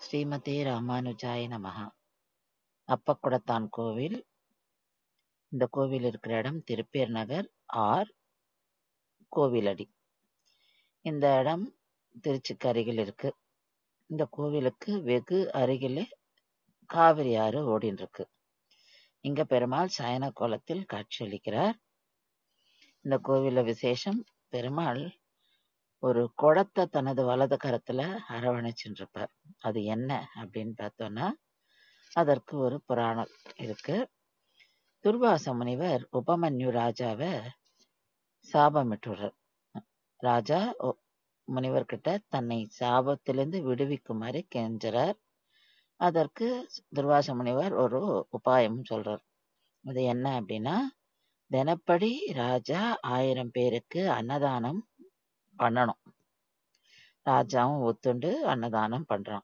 ஸ்ரீமதே ராமானுஜாய நமஹ அப்பக்குடத்தான் கோவில் இந்த கோவில் இருக்கிற இடம் திருப்பேர் நகர் ஆர் கோவிலடி இந்த இடம் திருச்சிக்கு அருகில் இருக்கு இந்த கோவிலுக்கு வெகு அருகிலே காவிரி ஆறு ஓடின்னு இருக்கு இங்க பெருமாள் சயன கோலத்தில் காட்சியளிக்கிறார் இந்த கோவில விசேஷம் பெருமாள் ஒரு குடத்தை தனது வலது கரத்துல அரவணைச்சுட்டு இருப்பார் அது என்ன அப்படின்னு பார்த்தோம்னா அதற்கு ஒரு புராணம் இருக்கு துர்வாச முனிவர் உபமன்யு ராஜாவை சாபமிட்டுறார் ராஜா ஒ- முனிவர்கிட்ட தன்னை சாபத்திலிருந்து விடுவிக்குமாறு கெஞ்சுறார் அதற்கு துர்வாச முனிவர் ஒரு உபாயம் சொல்றார் அது என்ன அப்படின்னா தினப்படி ராஜா ஆயிரம் பேருக்கு அன்னதானம் பண்ணணும் ராஜாவும் ஒத்துண்டு அன்னதானம் பண்றான்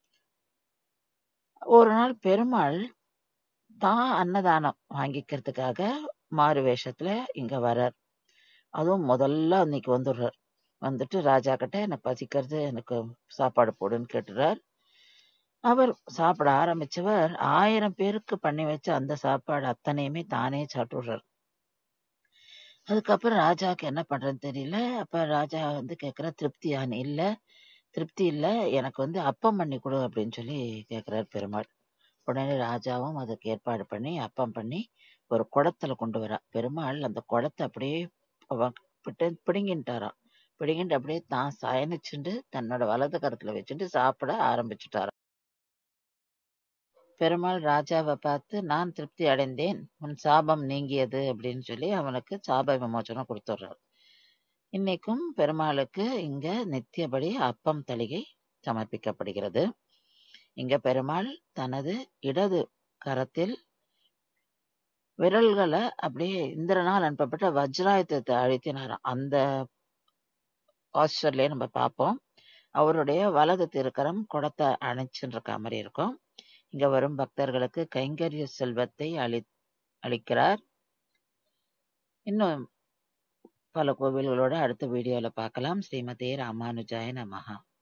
ஒரு நாள் பெருமாள் தான் அன்னதானம் வாங்கிக்கிறதுக்காக மாறு வேஷத்துல இங்க வரார் அதுவும் முதல்ல அன்னைக்கு வந்துடுறார் வந்துட்டு ராஜா கிட்ட எனக்கு பசிக்கிறது எனக்கு சாப்பாடு போடுன்னு கேட்டுறார் அவர் சாப்பிட ஆரம்பிச்சவர் ஆயிரம் பேருக்கு பண்ணி வச்ச அந்த சாப்பாடு அத்தனையுமே தானே சாப்பிட்டுடுறார் அதுக்கப்புறம் ராஜாவுக்கு என்ன பண்றதுன்னு தெரியல அப்ப ராஜா வந்து கேக்குற திருப்தியான்னு இல்ல திருப்தி இல்ல எனக்கு வந்து அப்பம் பண்ணி கொடு அப்படின்னு சொல்லி கேக்குறார் பெருமாள் உடனே ராஜாவும் அதுக்கு ஏற்பாடு பண்ணி அப்பம் பண்ணி ஒரு குடத்துல கொண்டு வரா பெருமாள் அந்த குடத்தை அப்படியே அவ- பிட்டு- பிடுங்கின்ட்டாராம் பிடுங்கிட்டு அப்படியே தான் சயனிச்சுண்டு தன்னோட வலது கரத்துல வச்சுட்டு சாப்பிட ஆரம்பிச்சுட்டாராம் பெருமாள் ராஜாவை பார்த்து நான் திருப்தி அடைந்தேன் உன் சாபம் நீங்கியது அப்படின்னு சொல்லி அவனுக்கு சாப விமோசனம் கொடுத்துட்றார் இன்னைக்கும் பெருமாளுக்கு இங்க நித்தியபடி அப்பம் தளிகை சமர்ப்பிக்கப்படுகிறது இங்க பெருமாள் தனது இடது கரத்தில் விரல்களை அப்படியே இந்திரனால் அனுப்பப்பட்ட வஜ்ராயுதத்தை அழுத்தினாராம் அந்த பாஸ்டர்லயே நம்ம பார்ப்போம் அவருடைய வலது திருக்கரம் குடத்தை அணைச்சுன்னு இருக்க மாதிரி இருக்கும் இங்க வரும் பக்தர்களுக்கு கைங்கரிய செல்வத்தை அளி அளிக்கிறார் இன்னும் பல கோவில்களோட அடுத்த வீடியோல பார்க்கலாம் ஸ்ரீமதே ராமானுஜாய நமஹா